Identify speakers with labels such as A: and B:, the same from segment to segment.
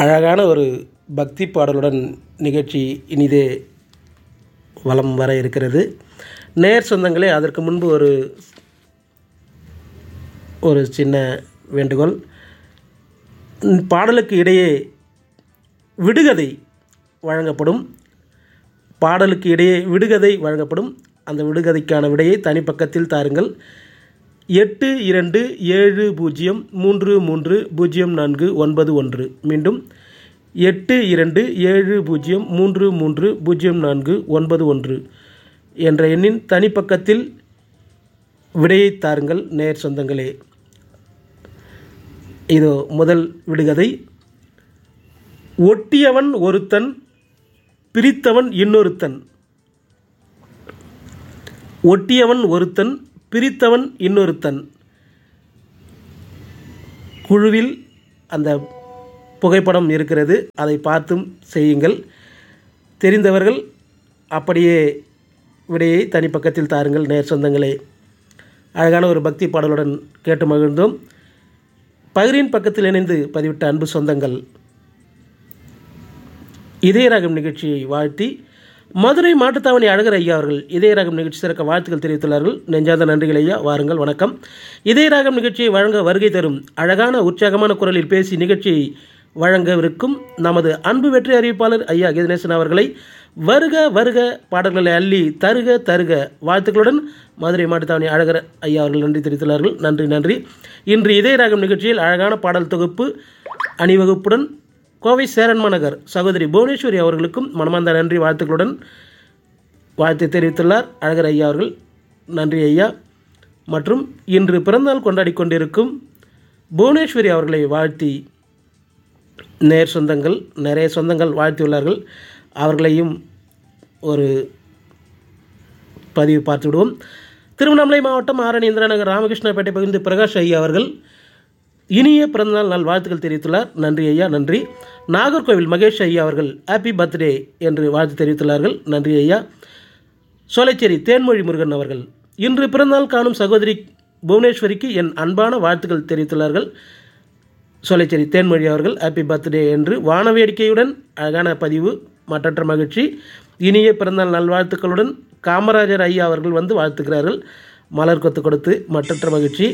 A: அழகான ஒரு பக்தி பாடலுடன் நிகழ்ச்சி இனிதே வலம் வர இருக்கிறது நேர் சொந்தங்களே அதற்கு முன்பு ஒரு ஒரு சின்ன வேண்டுகோள் ம், பாடலுக்கு இடையே விடுகதை வழங்கப்படும் பாடலுக்கு இடையே விடுகதை வழங்கப்படும் அந்த விடுகதைக்கான விடையை தனிப்பக்கத்தில் தாருங்கள் எட்டு இரண்டு ஏழு பூஜ்ஜியம் மூன்று மூன்று பூஜ்ஜியம் நான்கு ஒன்பது ஒன்று மீண்டும் எட்டு இரண்டு ஏழு பூஜ்ஜியம் மூன்று மூன்று பூஜ்ஜியம் நான்கு ஒன்பது ஒன்று என்ற எண்ணின் தனிப்பக்கத்தில் விடையை தாருங்கள் நேர் சொந்தங்களே இதோ முதல் விடுகதை ஒட்டியவன் ஒருத்தன் பிரித்தவன் இன்னொருத்தன் ஒட்டியவன் ஒருத்தன் பிரித்தவன் இன்னொருத்தன் குழுவில் அந்த புகைப்படம் இருக்கிறது அதை பார்த்தும் செய்யுங்கள் தெரிந்தவர்கள் அப்படியே விடையை தனிப்பக்கத்தில் தாருங்கள் நேர் சொந்தங்களே அழகான ஒரு பக்தி பாடலுடன் கேட்டு மகிழ்ந்தோம் பகிரின் பக்கத்தில் இணைந்து பதிவிட்ட அன்பு சொந்தங்கள் இதயராகம் நிகழ்ச்சியை வாழ்த்தி மதுரை மாட்டுத்தாவணி அழகர் ஐயா அவர்கள் இதயராகம் நிகழ்ச்சி சிறக்க வாழ்த்துக்கள் தெரிவித்துள்ளார்கள் நெஞ்சார்ந்த நன்றிகள் ஐயா வாருங்கள் வணக்கம் இதயராகம் நிகழ்ச்சியை வழங்க வருகை தரும் அழகான உற்சாகமான குரலில் பேசி நிகழ்ச்சியை வழங்கவிருக்கும் நமது அன்பு வெற்றி அறிவிப்பாளர் ஐயா கதினேசன் அவர்களை வருக வருக பாடல்களை அள்ளி தருக தருக வாழ்த்துக்களுடன் மதுரை மாட்டுத்தாவணி அழகர் ஐயா அவர்கள் நன்றி தெரிவித்துள்ளார்கள் நன்றி நன்றி இன்று இதயராகம் நிகழ்ச்சியில் அழகான பாடல் தொகுப்பு அணிவகுப்புடன் கோவை சேரன்மா நகர் சகோதரி புவனேஸ்வரி அவர்களுக்கும் மனமார்ந்த நன்றி வாழ்த்துக்களுடன் வாழ்த்து தெரிவித்துள்ளார் அழகர் ஐயா அவர்கள் நன்றி ஐயா மற்றும் இன்று பிறந்தநாள் கொண்டாடி கொண்டிருக்கும் புவனேஸ்வரி அவர்களை வாழ்த்தி நேர் சொந்தங்கள் நிறைய சொந்தங்கள் வாழ்த்தியுள்ளார்கள் அவர்களையும் ஒரு பதிவு பார்த்து விடுவோம் திருவண்ணாமலை மாவட்டம் ஆரணி இந்திராநகர் ராமகிருஷ்ணப்பேட்டை பகுதி பிரகாஷ் ஐயா அவர்கள் இனிய பிறந்தநாள் நாள் வாழ்த்துக்கள் தெரிவித்துள்ளார் நன்றி ஐயா நன்றி நாகர்கோவில் மகேஷ் ஐயா அவர்கள் ஹாப்பி பர்த்டே என்று வாழ்த்து தெரிவித்துள்ளார்கள் நன்றி ஐயா சோலைச்சேரி தேன்மொழி முருகன் அவர்கள் இன்று பிறந்தநாள் காணும் சகோதரி புவனேஸ்வரிக்கு என் அன்பான வாழ்த்துக்கள் தெரிவித்துள்ளார்கள் சோலைச்சேரி தேன்மொழி அவர்கள் ஹாப்பி பர்த்டே என்று வானவேடிக்கையுடன் அழகான பதிவு மற்றற்ற மகிழ்ச்சி இனிய பிறந்தநாள் நல்வாழ்த்துக்களுடன் காமராஜர் ஐயா அவர்கள் வந்து வாழ்த்துக்கிறார்கள் மலர் கொத்து கொடுத்து மற்றற்ற மகிழ்ச்சி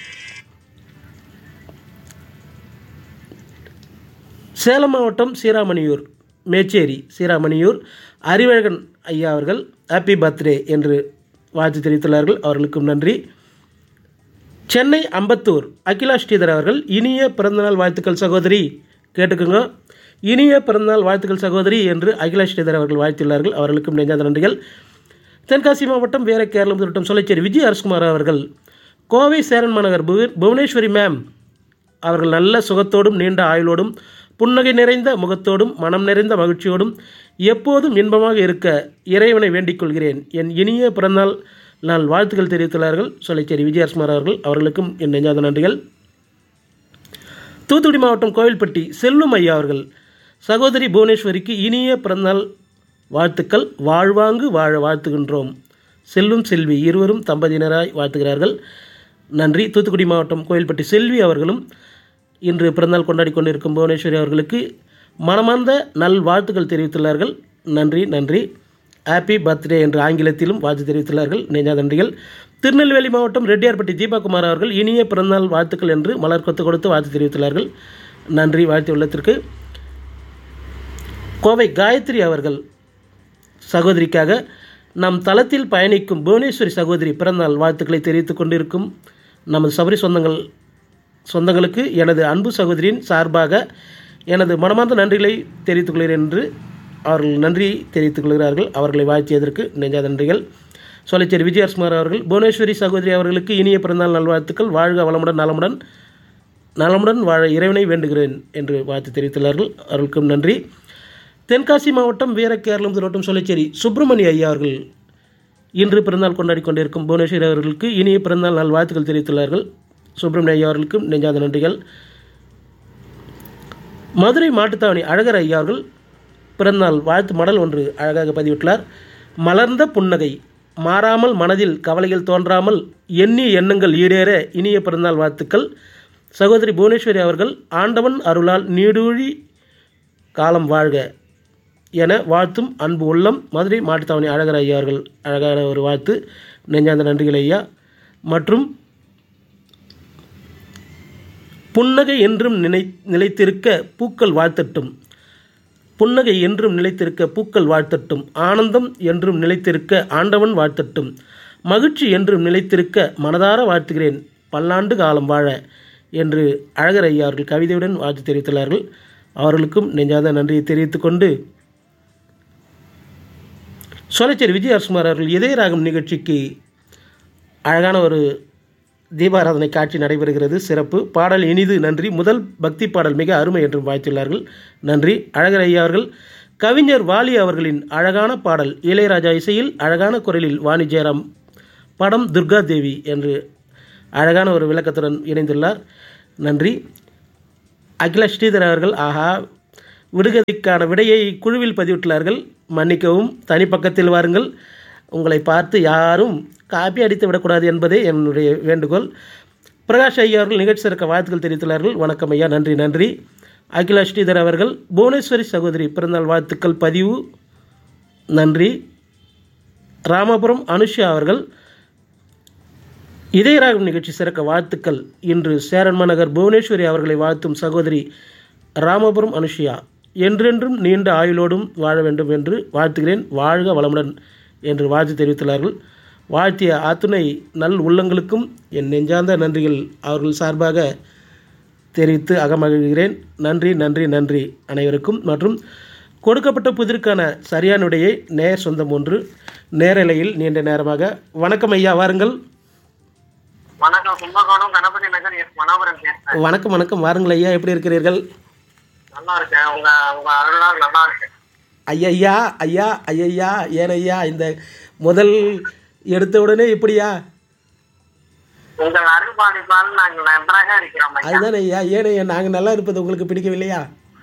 A: சேலம் மாவட்டம் சீராமணியூர் மேச்சேரி சீராமணியூர் அறிவழகன் ஐயா அவர்கள் ஹாப்பி பர்த்டே என்று வாழ்த்து தெரிவித்துள்ளார்கள் அவர்களுக்கும் நன்றி சென்னை அம்பத்தூர் அகிலா ஸ்ரீதர் அவர்கள் இனிய பிறந்தநாள் வாழ்த்துக்கள் சகோதரி கேட்டுக்கோங்க இனிய பிறந்தநாள் வாழ்த்துக்கள் சகோதரி என்று அகிலா ஸ்ரீதர் அவர்கள் வாழ்த்தியுள்ளார்கள் அவர்களுக்கும் நெஞ்சாத நன்றிகள் தென்காசி மாவட்டம் வேற கேரளம் திருட்டம் சொல்லச்சேரி விஜய் அரசுகுமார் அவர்கள் கோவை சேரன் மாநகர் புவ- புவனேஸ்வரி மேம் அவர்கள் நல்ல சுகத்தோடும் நீண்ட ஆயுளோடும் புன்னகை நிறைந்த முகத்தோடும் மனம் நிறைந்த மகிழ்ச்சியோடும் எப்போதும் இன்பமாக இருக்க இறைவனை வேண்டிக் கொள்கிறேன் என் இனிய பிறந்தநாள் நாள் வாழ்த்துக்கள் தெரிவித்துள்ளார்கள் சொல்லிச்சேரி விஜயகுமார் அவர்கள் அவர்களுக்கும் என் நெஞ்சாத நன்றிகள் தூத்துக்குடி மாவட்டம் கோவில்பட்டி செல்லும் ஐயா அவர்கள் சகோதரி புவனேஸ்வரிக்கு இனிய பிறந்தநாள் வாழ்த்துக்கள் வாழ்வாங்கு வாழ வாழ்த்துகின்றோம் செல்லும் செல்வி இருவரும் தம்பதியினராய் வாழ்த்துகிறார்கள் நன்றி தூத்துக்குடி மாவட்டம் கோயில்பட்டி செல்வி அவர்களும் இன்று பிறந்தநாள் கொண்டாடி கொண்டிருக்கும் புவனேஸ்வரி அவர்களுக்கு மனமார்ந்த நல் வாழ்த்துக்கள் தெரிவித்துள்ளார்கள் நன்றி நன்றி ஹாப்பி பர்த்டே என்று ஆங்கிலத்திலும் வாழ்த்து தெரிவித்துள்ளார்கள் நெஞ்சா நன்றிகள் திருநெல்வேலி மாவட்டம் ரெட்டியார்பட்டி தீபாகுமார் அவர்கள் இனிய பிறந்தநாள் வாழ்த்துக்கள் என்று மலர் கொத்து கொடுத்து வாழ்த்து தெரிவித்துள்ளார்கள் நன்றி வாழ்த்து உள்ளத்திற்கு கோவை காயத்ரி அவர்கள் சகோதரிக்காக நம் தளத்தில் பயணிக்கும் புவனேஸ்வரி சகோதரி பிறந்தநாள் வாழ்த்துக்களை தெரிவித்துக் கொண்டிருக்கும் நமது சபரி சொந்தங்கள் சொந்தங்களுக்கு எனது அன்பு சகோதரியின் சார்பாக எனது மனமார்ந்த நன்றிகளை தெரிவித்துக் கொள்கிறேன் என்று அவர்கள் நன்றி தெரிவித்துக் கொள்கிறார்கள் அவர்களை வாழ்த்தியதற்கு நெஞ்சாத நன்றிகள் சோலைச்சேரி விஜயகுமார் அவர்கள் புவனேஸ்வரி சகோதரி அவர்களுக்கு இனிய பிறந்தநாள் நல்வாழ்த்துக்கள் வாழ்க வளமுடன் நலமுடன் நலமுடன் வாழ இறைவனை வேண்டுகிறேன் என்று வாழ்த்து தெரிவித்துள்ளார்கள் அவர்களுக்கும் நன்றி தென்காசி மாவட்டம் வீரகேரளம் திருவட்டம் சோலைச்சேரி சுப்பிரமணிய ஐயா அவர்கள் இன்று பிறந்தநாள் கொண்டாடி கொண்டிருக்கும் புவனேஸ்வரி அவர்களுக்கு இனிய பிறந்தநாள் நாள் வாழ்த்துக்கள் தெரிவித்துள்ளார்கள் சுப்பிரமணிய ஐயா அவர்களுக்கும் நெஞ்சாத நன்றிகள் மதுரை மாட்டுத்தாவணி அழகர் ஐயா அவர்கள் பிறந்தநாள் வாழ்த்து மடல் ஒன்று அழகாக பதிவிட்டுள்ளார் மலர்ந்த புன்னகை மாறாமல் மனதில் கவலைகள் தோன்றாமல் எண்ணிய எண்ணங்கள் ஈடேற இனிய பிறந்தநாள் வாழ்த்துக்கள் சகோதரி புவனேஸ்வரி அவர்கள் ஆண்டவன் அருளால் நீடூழி காலம் வாழ்க என வாழ்த்தும் அன்பு உள்ளம் மதுரை மாட்டுத்தாவணி அழகர் ஐயா அவர்கள் அழகான ஒரு வாழ்த்து நெஞ்சார்ந்த நன்றிகள் ஐயா மற்றும் புன்னகை என்றும் நினை நிலைத்திருக்க பூக்கள் வாழ்த்தட்டும் புன்னகை என்றும் நிலைத்திருக்க பூக்கள் வாழ்த்தட்டும் ஆனந்தம் என்றும் நிலைத்திருக்க ஆண்டவன் வாழ்த்தட்டும் மகிழ்ச்சி என்றும் நிலைத்திருக்க மனதார வாழ்த்துகிறேன் பல்லாண்டு காலம் வாழ என்று அழகர் ஐயா அவர்கள் கவிதையுடன் வாழ்த்து தெரிவித்துள்ளார்கள் அவர்களுக்கும் நெஞ்சாத நன்றியை தெரிவித்துக் கொண்டு சோலைச்சேரி விஜயகுமார் அவர்கள் இதயராகம் நிகழ்ச்சிக்கு அழகான ஒரு தீபாராதனை காட்சி நடைபெறுகிறது சிறப்பு பாடல் இனிது நன்றி முதல் பக்தி பாடல் மிக அருமை என்றும் வாழ்த்துள்ளார்கள் நன்றி அழகர் ஐயா அவர்கள் கவிஞர் வாலி அவர்களின் அழகான பாடல் இளையராஜா இசையில் அழகான குரலில் வாணி ஜெயராம் படம் துர்கா தேவி என்று அழகான ஒரு விளக்கத்துடன் இணைந்துள்ளார் நன்றி அகில ஸ்ரீதர் அவர்கள் ஆஹா விடுகதைக்கான விடையை குழுவில் பதிவிட்டுள்ளார்கள் மன்னிக்கவும் தனிப்பக்கத்தில் வாருங்கள் உங்களை பார்த்து யாரும் காப்பி அடித்து விடக்கூடாது என்பதே என்னுடைய வேண்டுகோள் பிரகாஷ் ஐயா அவர்கள் நிகழ்ச்சி சிறக்க வாழ்த்துக்கள் தெரிவித்துள்ளார்கள் வணக்கம் ஐயா நன்றி நன்றி அகில ஸ்ரீதர் அவர்கள் புவனேஸ்வரி சகோதரி பிறந்தநாள் வாழ்த்துக்கள் பதிவு நன்றி ராமபுரம் அனுஷா அவர்கள் இதயராகம் நிகழ்ச்சி சிறக்க வாழ்த்துக்கள் இன்று சேரன்மா நகர் புவனேஸ்வரி அவர்களை வாழ்த்தும் சகோதரி ராமபுரம் அனுஷியா என்றென்றும் நீண்ட ஆயுளோடும் வாழ வேண்டும் என்று வாழ்த்துகிறேன் வாழ்க வளமுடன் என்று வாழ்த்து தெரிவித்துள்ளார்கள் வாழ்த்திய ஆத்துணை நல் உள்ளங்களுக்கும் என் நெஞ்சார்ந்த நன்றிகள் அவர்கள் சார்பாக தெரிவித்து அகமகிழ்கிறேன் நன்றி நன்றி நன்றி அனைவருக்கும் மற்றும் கொடுக்கப்பட்ட புதிருக்கான சரியான விடையை நேர் சொந்தம் ஒன்று நேரலையில் நீண்ட நேரமாக வணக்கம் ஐயா வாருங்கள்
B: வணக்கம் கும்பகோணம் கணபதி நகர் எஸ் மனோகரன் பேசுறேன்
A: வணக்கம் வணக்கம் வாருங்கள் ஐயா எப்படி இருக்கிறீர்கள்
B: நல்லா இருக்கேன் உங்க உங்க அருளால் நல்லா இருக்கு
A: ஐயையா ஐயா ஐயையா ஏன் ஐயா இந்த முதல் எடுத்த உடனே இப்படியா
B: உங்கள் அருள் பாலிப்பால் நாங்கள் நன்றாக இருக்கிறோம் ஐயா.
A: அதுதானே ஐயா ஏன் ஐயா நாங்கள் நல்லா இருப்பது உங்களுக்கு பிடிக்கவில்லையா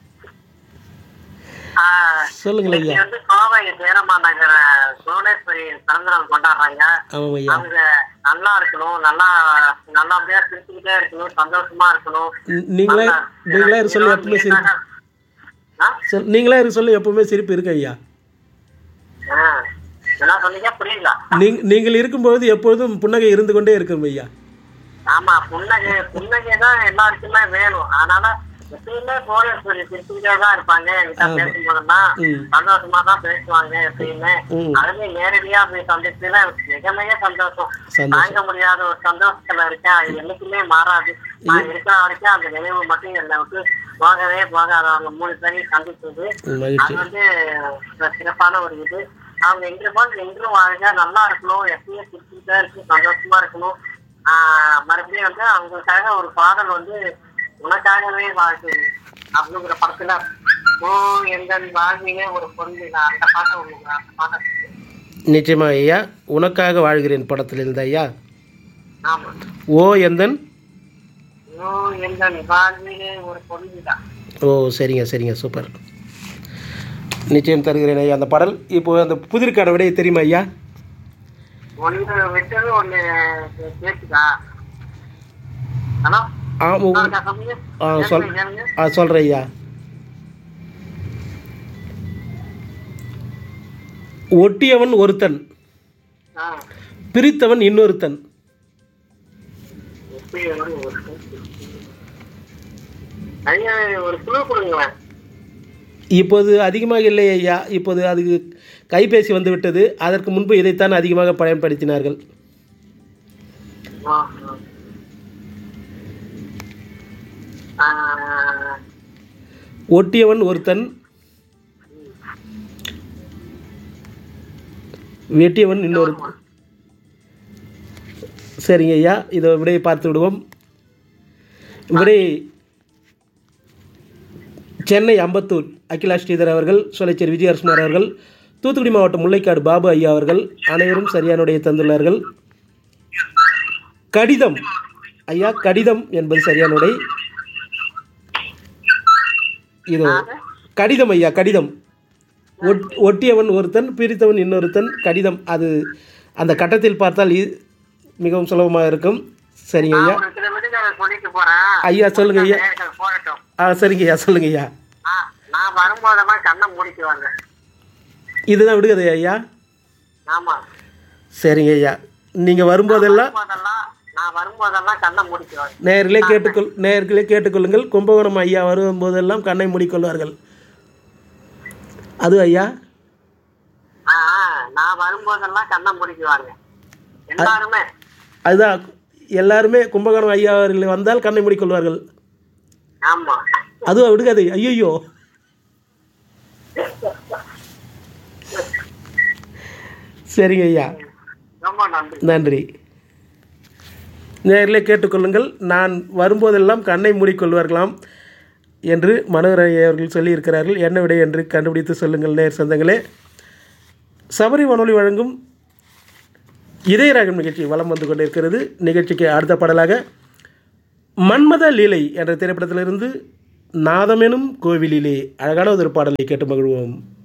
B: ஆஹ்,
A: சொல்லுங்கள் ஐயா
B: இன்னைக்கு வந்து கோவை சேரமா நகர புவனேஸ்வரி பிறந்தநாள் கொண்டாடுறாங்க
A: ஆமாம் ஐயா
B: அவங்க நல்லா இருக்கணும் நல்லா நல்லபடியா சிரிச்சுக்கிட்டே இருக்கணும் சந்தோஷமா இருக்கணும்
A: நீ- நீங்களே நீங்களே இருக்க சொல்லி எப்பவுமே சிரிப்பு
B: ஆ?
A: சொல் நீங்களே இருக்க சொல்லி எப்பவுமே சிரிப்பு இருக்கு ஐயா
B: ஆ. என்ன சொன்னீங்க புரியல
A: நீங் நீங்கள் இருக்கும்போது எப்பொழுதும் புன்னகை இருந்து கொண்டே இருக்கும் ஐயா
B: ஆமா புன்னகை புன்னகை தான் எல்லாருக்குமே வேணும் அதனால எப்பயுமே புவனேஸ்வரி சிரிச்சுக்கிட்டே தான் இருப்பாங்க என்கிட்ட பேசும்போதெல்லாம்
A: ம்.
B: சந்தோஷமா தான் பேசுவாங்க எப்பயுமே
A: ம்.
B: அதுலயும் நேரடியா போய் சந்திச்சுல மிக மிக சந்தோஷம்
A: சந்தோஷம்.
B: தாங்க முடியாத ஒரு சந்தோஷத்துல இருக்கேன் அது என்னைக்குமே மாறாது நான் இருக்கிற வரைக்கும் அந்த நினைவு மட்டும் என்னை விட்டு போகவே போகாது அவங்க மூணு பேரையும் சந்திச்சது
A: ம், மகிழ்ச்சி
B: அது வந்து ஒரு சிறப்பான ஒரு இது அவங்க எங்க போல் எங்கும் வாழ்க நல்லா இருக்கணும் எப்பயும் சிரிச்சுட்டே இருக்கு சந்தோஷமா இருக்கணும் ஆஹ் மறுபடியும் வந்து அவங்களுக்காக ஒரு பாடல் வந்து உனக்காகவே வாழ்க்கை அப்படிங்கிற படத்துல ஓ எங்கள் வாழ்விலே ஒரு பொண்ணு நான் அந்த பாட்டை உங்களுக்கு அந்த பாட்டை
A: நிச்சயமா ஐயா உனக்காக வாழ்கிறேன் படத்தில் இருந்த ஐயா
B: ஆமா
A: ஓ எந்தன்
B: ஓ எங்கள் வாழ்விலே ஒரு பொண்ணு தான்
A: ஓ சரிங்க சரிங்க சூப்பர் நிச்சயம் தருகிறேன் ஐயா அந்த பாடல் இப்போ அந்த புதிர்க்கான விடையை தெரியுமா ஐயா
B: ஒன்று விட்டது ஒன்று கேட்டுக்கா ஹலோ
A: ஆ உ-
B: சொல்லுங்க
A: ஆ சொல்
B: கேளுங்க.
A: ஆ சொல்கிறேன் ஐயா ஒட்டியவன் ஒருத்தன்
B: ஆ
A: பிரித்தவன் இன்னொருத்தன்
B: எப்படி வந்து ஒரு ஐயா ஒரு குழு கொடுங்களேன்
A: இப்போது அதிகமாக இல்லை ஐயா இப்போது அதுக்கு கைபேசி வந்து விட்டது அதற்கு முன்பு இதைத்தான் அதிகமாக பயன்படுத்தினார்கள்
B: ஆ, ஆ. ஆ,
A: ஒட்டியவன் ஒருத்தன் வெட்டியவன் இன்னொரு சரிங்க ஐயா இதை விடையை பார்த்து விடுவோம் விடை சென்னை அம்பத்தூர் அகிலா ஸ்ரீதர் அவர்கள் சோலைச்சேரி விஜயரசுமார் அவர்கள் தூத்துக்குடி மாவட்டம் முல்லைக்காடு பாபு ஐயா அவர்கள் அனைவரும் சரியானுடைய தந்துள்ளார்கள் கடிதம் ஐயா கடிதம் என்பது சரியானுடைய இதோ கடிதம் ஐயா கடிதம் ஒட்- ஒட்டியவன் ஒருத்தன் பிரித்தவன் இன்னொருத்தன் கடிதம் அது அந்த கட்டத்தில் பார்த்தால் இ- மிகவும் சுலபமாக இருக்கும் சரிங்க ஐயா
B: ஒரு சில விடுதலை சொல்லிட்டு போறேன்
A: ஐயா சொல்லுங்க ஐயா
B: நேயர்கள் போகட்டும்
A: ஆ சரிங்க ஐயா சொல்லுங்க ஐயா
B: ஆ, நான் நான் வரும்போதெல்லாம் கண்ணை மூடிக்குவாங்க
A: இதுதான் விடுகதை ஐயா
B: ஆமா
A: சரிங்க ஐயா நீங்கள் வரும்போதெல்லாம்
B: வரும்போதெல்லாம் நான் வரும்போதெல்லாம் கண்ணை மூடிக்குவாங்க
A: நேர்களே கேட்டுக்கொள் நேர்களே கேட்டுக்கொள்ளுங்கள் கும்பகோணம் ஐயா வரும்போதெல்லாம் கண்ணை மூடிக்கொள்வார்கள் அது ஐயா
B: ஆ, ஆ, நான் வரும்போதெல்லாம் கண்ணை மூடிக்குவாங்க எல்லாருமே
A: அதுதான் எல்லாருமே கும்பகோணம் ஐயா அவர்கள் வந்தால் கண்ணை மூடிக்கொள்வார்கள்
B: ஆமா
A: அதுவும் விடுகதை ஐயோ சரிங்க ஐயா
B: ரொம்ப நன்றி
A: நன்றி நேரிலே கேட்டுக்கொள்ளுங்கள் நான் வரும்போதெல்லாம் கண்ணை மூடிக்கொள்வார்களாம் என்று மனோகர் ஐயா அவர்கள் சொல்லியிருக்கிறார்கள் என்ன விடை என்று கண்டுபிடித்து சொல்லுங்கள் நேர் சொந்தங்களே சபரி வானொலி வழங்கும் இதயராகம் நிகழ்ச்சி வலம் வந்து கொண்டிருக்கிறது நிகழ்ச்சிக்கு அடுத்த பாடலாக மன்மத லீலை என்ற திரைப்படத்திலிருந்து நாதமெனும் கோவிலிலே அழகான ஒரு பாடலை கேட்டு மகிழ்வோம்